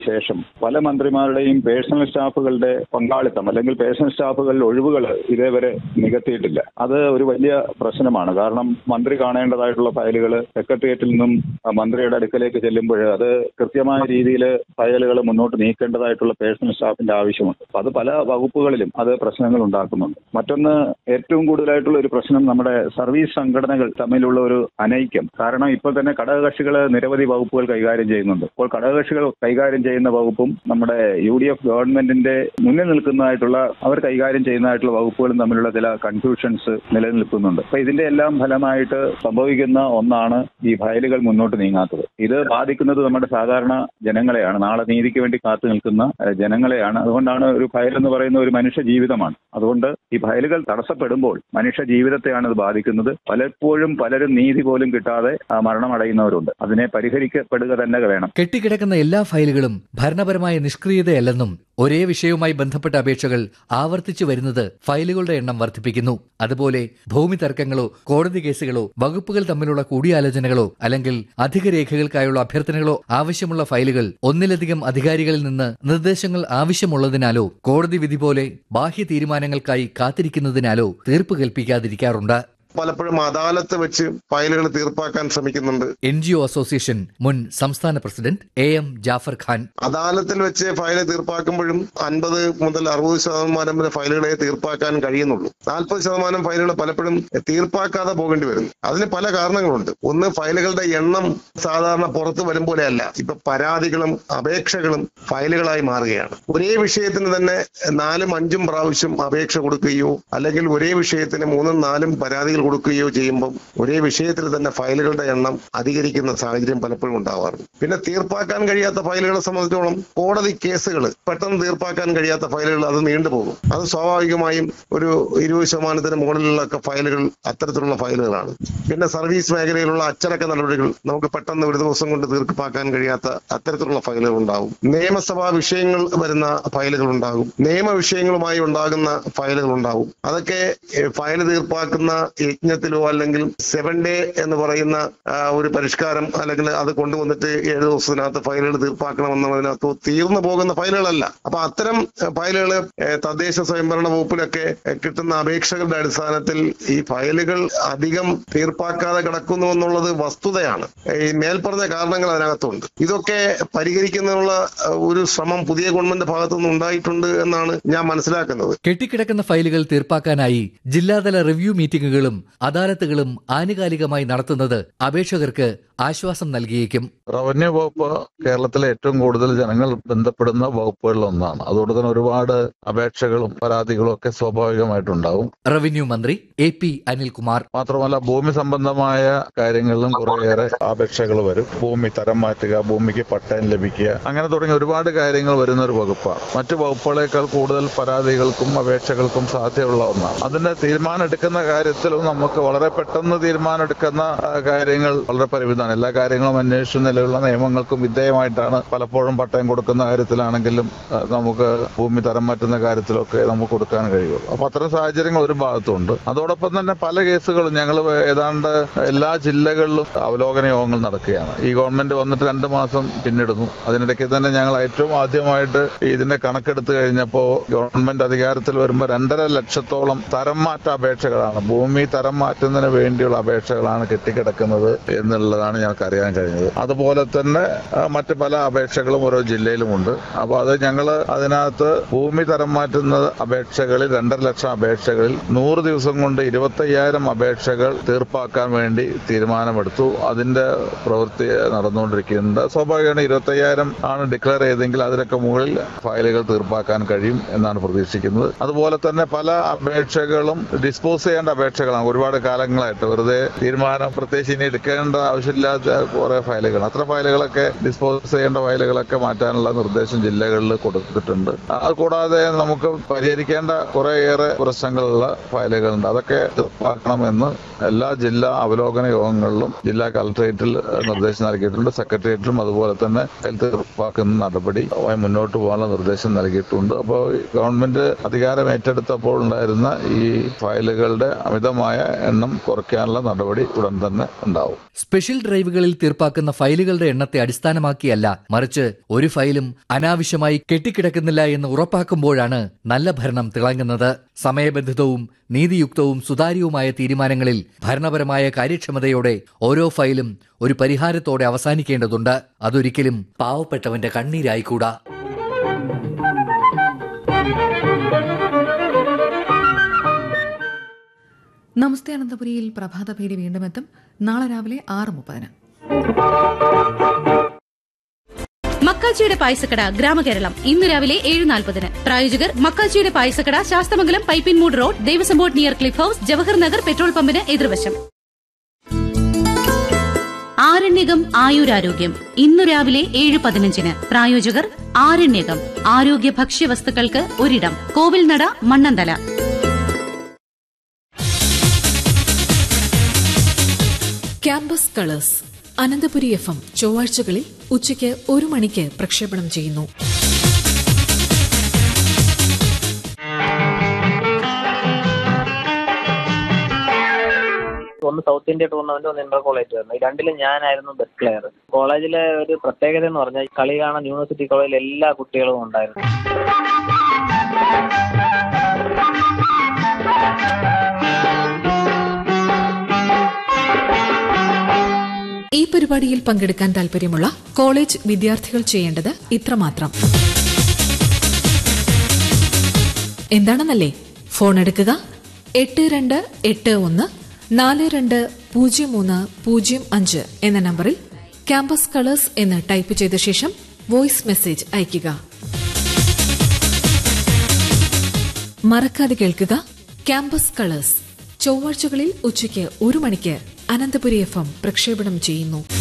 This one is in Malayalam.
ശേഷം പല മന്ത്രിമാരുടെയും പേഴ്സണൽ സ്റ്റാഫുകളുടെ പങ്കാളിത്തം അല്ലെങ്കിൽ പേഴ്സണൽ സ്റ്റാഫുകളിൽ ഒഴിവുകൾ ഇതേവരെ നികത്തിയിട്ടില്ല അത് ഒരു വലിയ പ്രശ്നമാണ് കാരണം മന്ത്രി കാണേണ്ടതായിട്ടുള്ള ഫയലുകൾ സെക്രട്ടേറിയറ്റിൽ നിന്നും ആ, മന്ത്രിയുടെ അടുക്കലേക്ക് ചെല്ലുമ്പോൾ അത് കൃത്യമായ രീതിയിൽ ഫയലുകൾ മുന്നോട്ട് നീക്കേണ്ടതായിട്ടുള്ള പേഴ്സണൽ സ്റ്റാഫിന്റെ ആവശ്യമുണ്ട് അപ്പൊ അത് പല വകുപ്പുകളിലും അത് പ്രശ്നങ്ങൾ ഉണ്ടാക്കുന്നുണ്ട് മറ്റൊന്ന് ഏറ്റവും കൂടുതലായിട്ടുള്ള ഒരു പ്രശ്നം നമ്മുടെ സർവീസ് സംഘടനകൾ തമ്മിലുള്ള ഒരു അനൈക്യം കാരണം ഇപ്പോൾ തന്നെ ഘടകകക്ഷികൾ നിരവധി വകുപ്പുകൾ കൈകാര്യം ചെയ്യുന്നുണ്ട് അപ്പോൾ ഘടകകക്ഷികൾ കൈകാര്യം ചെയ്യുന്ന വകുപ്പും നമ്മുടെ യു ഡി എഫ് ഗവൺമെന്റിന്റെ മുന്നിൽ നിൽക്കുന്നതായിട്ടുള്ള അവർ കൈകാര്യം ചെയ്യുന്നതായിട്ടുള്ള വകുപ്പുകളും തമ്മിലുള്ള ചില കൺഫ്യൂഷൻസ് നിലനിൽക്കുന്നുണ്ട് അപ്പൊ ഇതിന്റെ എല്ലാം ഫലമായിട്ട് സംഭവിക്കുന്ന ഒന്നാണ് ഈ ഫയലുകൾ മുന്നോട്ട് നീങ്ങാത്തത് ഇത് ബാധിക്കുന്നത് നമ്മുടെ സാധാരണ ജനങ്ങളെയാണ് നാളെ നീതിക്ക് വേണ്ടി കാത്തു നിൽക്കുന്ന ഏഹ്, ജനങ്ങളെയാണ് അതുകൊണ്ടാണ് ഒരു ഫയൽ എന്ന് പറയുന്ന ഒരു മനുഷ്യ ജീവിതമാണ് അതുകൊണ്ട് ഈ ഫയലുകൾ തടസ്സപ്പെടുമ്പോൾ മനുഷ്യ ജീവിതത്തെയാണ് ഇത് ബാധിക്കുന്നത് പലപ്പോഴും പലരും നീതി പോലും കിട്ടാതെ ആ, മരണമടയുന്നവരുണ്ട് അതിനെ പരിഹരിക്കപ്പെടുക തന്നെ വേണം കെട്ടിക്കിടക്കുന്ന എല്ലാ ഫയലുകളും ഭരണപരമായ നിഷ്ക്രിയതയല്ലെന്നും ഒരേ വിഷയവുമായി ബന്ധപ്പെട്ട അപേക്ഷകൾ ആവർത്തിച്ചു വരുന്നത് ഫയലുകളുടെ എണ്ണം വർദ്ധിപ്പിക്കുന്നു അതുപോലെ ഭൂമി തർക്കങ്ങളോ കോടതി കേസുകളോ വകുപ്പുകൾ തമ്മിലുള്ള കൂടിയാലോചനകളോ അല്ലെങ്കിൽ അധിക രേഖകൾക്കായുള്ള അഭ്യർത്ഥനകളോ ആവശ്യമുള്ള ഫയലുകൾ ഒന്നിലധികം അധികാരികളിൽ നിന്ന് നിർദ്ദേശങ്ങൾ ആവശ്യമുള്ളതിനാലോ കോടതി വിധി പോലെ ബാഹ്യ തീരുമാനങ്ങൾക്കായി കാത്തിരിക്കുന്നതിനാലോ തീർപ്പ് കൽപ്പിക്കാതിരിക്കാറുണ്ട് പലപ്പോഴും അദാലത്ത് വെച്ച് ഫയലുകൾ തീർപ്പാക്കാൻ ശ്രമിക്കുന്നുണ്ട് എൻ ജി ഒ അസോസിയേഷൻ മുൻ സംസ്ഥാന president A M Jafar Khan അദാലത്തിൽ വെച്ച് ഫയൽ തീർപ്പാക്കുമ്പോഴും അൻപത് മുതൽ അറുപത് ശതമാനം വരെ ഫയലുകളെ തീർപ്പാക്കാൻ കഴിയുന്നുള്ളൂ നാൽപ്പത് ശതമാനം ഫയലുകൾ പലപ്പോഴും തീർപ്പാക്കാതെ പോകേണ്ടി വരുന്നു അതിന് പല കാരണങ്ങളുണ്ട് ഒന്ന് ഫയലുകളുടെ എണ്ണം സാധാരണ പുറത്തു വരും പോലെയല്ല ഇപ്പൊ പരാതികളും അപേക്ഷകളും ഫയലുകളായി മാറുകയാണ് ഒരേ വിഷയത്തിന് തന്നെ നാലും അഞ്ചും പ്രാവശ്യം അപേക്ഷ കൊടുക്കുകയോ അല്ലെങ്കിൽ ഒരേ വിഷയത്തിന് മൂന്നും നാലും പരാതികൾ കൊടുക്കുകയോ ചെയ്യുമ്പോൾ ഒരേ വിഷയത്തിൽ തന്നെ ഫയലുകളുടെ എണ്ണം അധികരിക്കുന്ന സാഹചര്യം പലപ്പോഴും ഉണ്ടാവാറുണ്ട് പിന്നെ തീർപ്പാക്കാൻ കഴിയാത്ത ഫയലുകളെ സംബന്ധിച്ചോളം കോടതി കേസുകൾ പെട്ടെന്ന് തീർപ്പാക്കാൻ കഴിയാത്ത ഫയലുകൾ അത് നീണ്ടുപോകും അത് സ്വാഭാവികമായും ഒരു ഇരുപത് ശതമാനത്തിന് മുകളിലുള്ള ഒക്കെ ഫയലുകൾ അത്തരത്തിലുള്ള ഫയലുകളാണ് പിന്നെ സർവീസ് മേഖലയിലുള്ള അച്ചടക്ക നടപടികൾ നമുക്ക് പെട്ടെന്ന് ഒരു ദിവസം കൊണ്ട് തീർപ്പാക്കാൻ കഴിയാത്ത അത്തരത്തിലുള്ള ഫയലുകൾ ഉണ്ടാവും നിയമസഭാ വിഷയങ്ങൾ വരുന്ന ഫയലുകൾ ഉണ്ടാകും നിയമ വിഷയങ്ങളുമായി ഉണ്ടാകുന്ന ഫയലുകൾ ഉണ്ടാവും അതൊക്കെ ഏഹ്, ഫയൽ തീർപ്പാക്കുന്ന യജ്ഞത്തിലോ അല്ലെങ്കിൽ സെവൻ ഡേ എന്ന് പറയുന്ന ആ, ഒരു പരിഷ്കാരം അല്ലെങ്കിൽ അത് കൊണ്ടുവന്നിട്ട് ഏഴ് ദിവസത്തിനകത്ത് ഫയലുകൾ തീർപ്പാക്കണമെന്നതിനകത്തോ തീർന്നു പോകുന്ന ഫയലുകളല്ല അപ്പൊ അത്തരം ഫയലുകൾ തദ്ദേശ സ്വയംഭരണ വകുപ്പിലൊക്കെ ഏഹ്, കിട്ടുന്ന അപേക്ഷകളുടെ അടിസ്ഥാനത്തിൽ ഈ ഫയലുകൾ അധികം തീർപ്പാക്കാതെ കിടക്കുന്നു എന്നുള്ളത് വസ്തുതയാണ് ഈ മേൽപ്പറഞ്ഞ കാരണങ്ങൾ അതിനകത്തുണ്ട് ഇതൊക്കെ പരിഹരിക്കുന്നതിനുള്ള ഏഹ്, ഒരു ശ്രമം പുതിയ ഗവൺമെന്റ് ഭാഗത്തുനിന്ന് ഉണ്ടായിട്ടുണ്ട് എന്നാണ് ഞാൻ മനസ്സിലാക്കുന്നത് കെട്ടിക്കിടക്കുന്ന ഫയലുകൾ തീർപ്പാക്കാനായി ജില്ലാതല റിവ്യൂ മീറ്റിംഗുകളും അദാലത്തുകളും ആനുകാലികമായി നടത്തുന്നത് അപേക്ഷകർക്ക് ആശ്വാസം നൽകിയേക്കും റവന്യൂ വകുപ്പ് കേരളത്തിലെ ഏറ്റവും കൂടുതൽ ജനങ്ങൾ ബന്ധപ്പെടുന്ന വകുപ്പുകളിൽ ഒന്നാണ് അതുകൊണ്ട് തന്നെ ഒരുപാട് അപേക്ഷകളും പരാതികളും ഒക്കെ സ്വാഭാവികമായിട്ടുണ്ടാവും റവന്യൂ മന്ത്രി എ പി അനിൽകുമാർ മാത്രമല്ല ഭൂമി സംബന്ധമായ കാര്യങ്ങളിലും കുറേയേറെ അപേക്ഷകൾ വരും ഭൂമി തരം മാറ്റുക ഭൂമിക്ക് പട്ടയം ലഭിക്കുക അങ്ങനെ തുടങ്ങിയ ഒരുപാട് കാര്യങ്ങൾ വരുന്ന ഒരു വകുപ്പാണ് മറ്റു വകുപ്പുകളേക്കാൾ കൂടുതൽ പരാതികൾക്കും അപേക്ഷകൾക്കും സാധ്യതയുള്ള ഒന്നാണ് അതിന്റെ തീരുമാനം എടുക്കുന്ന കാര്യത്തിലും നമുക്ക് വളരെ പെട്ടെന്ന് തീരുമാനം എടുക്കുന്ന ആ, കാര്യങ്ങൾ വളരെ പരിമിതമാണ് എല്ലാ കാര്യങ്ങളും അന്വേഷിച്ച് നിലവിലുള്ള നിയമങ്ങൾക്കും വിധേയമായിട്ടാണ് പലപ്പോഴും പട്ടയം കൊടുക്കുന്ന കാര്യത്തിലാണെങ്കിലും ആ, നമുക്ക് ഭൂമി തരം മാറ്റുന്ന കാര്യത്തിലൊക്കെ നമുക്ക് കൊടുക്കാൻ കഴിയുള്ളൂ അപ്പൊ അത്തരം സാഹചര്യങ്ങൾ ഒരു ഭാഗത്തുണ്ട് അതോടൊപ്പം തന്നെ പല കേസുകളും ഞങ്ങൾ ഏതാണ്ട് എല്ലാ ജില്ലകളിലും അവലോകന യോഗങ്ങൾ നടക്കുകയാണ് ഈ ഗവൺമെന്റ് വന്നിട്ട് രണ്ട് മാസം പിന്നിടുന്നു അതിനിടയ്ക്ക് തന്നെ ഞങ്ങൾ ഏറ്റവും ആദ്യമായിട്ട് ഇതിന്റെ കണക്കെടുത്ത് കഴിഞ്ഞപ്പോൾ ഗവൺമെന്റ് അധികാരത്തിൽ വരുമ്പോൾ രണ്ടര ലക്ഷത്തോളം തരം മാറ്റ അപേക്ഷകളാണ് ഭൂമി തരം മാറ്റുന്നതിന് വേണ്ടിയുള്ള അപേക്ഷകളാണ് കെട്ടിക്കിടക്കുന്നത് എന്നുള്ളതാണ് ഞങ്ങൾക്ക് അറിയാൻ കഴിഞ്ഞത് അതുപോലെ തന്നെ ആ, മറ്റ് പല അപേക്ഷകളും ഓരോ ജില്ലയിലുമുണ്ട് അപ്പൊ അത് ഞങ്ങൾ അതിനകത്ത് ഭൂമി തരം മാറ്റുന്ന അപേക്ഷകളിൽ രണ്ടര ലക്ഷം അപേക്ഷകളിൽ നൂറ് ദിവസം കൊണ്ട് ഇരുപത്തയ്യായിരം അപേക്ഷകൾ തീർപ്പാക്കാൻ വേണ്ടി തീരുമാനമെടുത്തു അതിന്റെ പ്രവൃത്തി നടന്നുകൊണ്ടിരിക്കുന്നുണ്ട് സ്വാഭാവികമാണ് ഇരുപത്തയ്യായിരം ആണ് ഡിക്ലെയർ ചെയ്തെങ്കിൽ അതിനൊക്കെ മുകളിൽ ഫയലുകൾ തീർപ്പാക്കാൻ കഴിയും എന്നാണ് പ്രതീക്ഷിക്കുന്നത് അതുപോലെ തന്നെ പല അപേക്ഷകളും ഡിസ്പോസ് ചെയ്യേണ്ട അപേക്ഷകളാണ് ഒരുപാട് കാലങ്ങളായിട്ട് വെറുതെ തീരുമാനം പ്രത്യേകിച്ച് ഇനി എടുക്കേണ്ട ആവശ്യമില്ലാത്ത കുറെ ഫയലുകൾ അത്ര ഫയലുകളൊക്കെ ഡിസ്പോസ് ചെയ്യേണ്ട ഫയലുകളൊക്കെ മാറ്റാനുള്ള നിർദ്ദേശം ജില്ലകളിൽ കൊടുത്തിട്ടുണ്ട് അത് കൂടാതെ നമുക്ക് പരിഹരിക്കേണ്ട കുറേയേറെ പ്രശ്നങ്ങളുള്ള ഫയലുകളുണ്ട് അതൊക്കെ തീർപ്പാക്കണമെന്ന് എല്ലാ ജില്ലാ അവലോകന യോഗങ്ങളിലും ജില്ലാ കളക്ടറേറ്റിൽ നിർദ്ദേശം നൽകിയിട്ടുണ്ട് സെക്രട്ടേറിയറ്റിലും അതുപോലെ തന്നെ ഫയൽ തീർപ്പാക്കുന്ന നടപടി ആയി മുന്നോട്ട് പോകാനുള്ള നിർദ്ദേശം നൽകിയിട്ടുണ്ട് അപ്പോൾ ഗവൺമെന്റ് അധികാരം ഏറ്റെടുത്തപ്പോൾ ഉണ്ടായിരുന്ന ഈ ഫയലുകളുടെ അമിതമായ എണ്ണം കുറയ്ക്കാനുള്ള നടപടി ഉടൻ തന്നെ ഉണ്ടാവും സ്പെഷ്യൽ ഡ്രൈവുകളിൽ തീർപ്പാക്കുന്ന ഫയലുകളുടെ എണ്ണത്തെ അടിസ്ഥാനമാക്കിയല്ല മറിച്ച് ഒരു ഫയലും അനാവശ്യമായി കെട്ടിക്കിടക്കുന്നില്ല എന്ന് ഉറപ്പാക്കുമ്പോഴാണ് നല്ല ഭരണം തിളങ്ങുന്നത് സമയബന്ധിതവും നീതിയുക്തവും സുതാര്യവുമായ തീരുമാനങ്ങളിൽ ഭരണപരമായ കാര്യക്ഷമതയോടെ ഓരോ ഫയലും ഒരു പരിഹാരത്തോടെ അവസാനിക്കേണ്ടതുണ്ട് അതൊരിക്കലും പാവപ്പെട്ടവന്റെ കണ്ണീരായിക്കൂടാ നമസ്തേ അനന്തപുരിയിൽ പ്രഭാതഭേരി വീണ്ടും എത്തും നാളെ രാവിലെ ആറ് മുപ്പതിന് മക്കാച്ചിയുടെ പായസക്കട ഗ്രാമകേരളം ഇന്ന് രാവിലെ ഏഴ് നാൽപ്പതിന് പ്രായോജകർ മക്കാച്ചിയുടെ പായസക്കട Sasthamangalam Pipinmoodu road Devaswom board near Cliff House Jawahar Nagar petrol പമ്പിന് എതിർവശം ആരണ്യകം ആയുരാരോഗ്യം ഇന്നു രാവിലെ ഏഴ് പതിനഞ്ചിന് പ്രായോജകർ ആരണ്യകം ആരോഗ്യ ഭക്ഷ്യവസ്തുക്കൾക്ക് ഒരിടം Kovilnada Mannanthala campus colours Ananthapuri F M ചൊവ്വാഴ്ചകളിൽ ഉച്ചയ്ക്ക് ഒരു മണിക്ക് പ്രക്ഷേപണം ചെയ്യുന്നു ഒന്ന് സൗത്ത് ഇന്ത്യ ടൂർണമെന്റ് ഒന്ന് ഇന്റർ കോളേജ് ആയിരുന്നു ഈ രണ്ടിലും ഞാനായിരുന്നു ബെസ്റ്റ് പ്ലെയർ കോളേജിലെ ഒരു പ്രത്യേകത എന്ന് പറഞ്ഞാൽ കളി കാണാൻ യൂണിവേഴ്സിറ്റി കോളേജിൽ എല്ലാ കുട്ടികളും ഉണ്ടായിരുന്നു ഈ പരിപാടിയിൽ പങ്കെടുക്കാൻ താൽപര്യമുള്ള കോളേജ് വിദ്യാർത്ഥികൾ ചെയ്യേണ്ടത് ഇത്രമാത്രം എന്താണെന്നല്ലേ ഫോൺ എടുക്കുക എട്ട് രണ്ട് എട്ട് ഒന്ന് നാല് രണ്ട് പൂജ്യം മൂന്ന് പൂജ്യം അഞ്ച് എന്ന നമ്പറിൽ ക്യാമ്പസ് കളേഴ്സ് എന്ന് ടൈപ്പ് ചെയ്ത ശേഷം വോയിസ് മെസ്സേജ് അയയ്ക്കുക മറക്കാതെ കേൾക്കുക ക്യാമ്പസ് കളേഴ്സ് ചൊവ്വാഴ്ചകളിൽ ഉച്ചയ്ക്ക് ഒരു മണിക്ക് അനന്തപുരി എഫ് എം പ്രക്ഷേപണം ചെയ്യുന്നു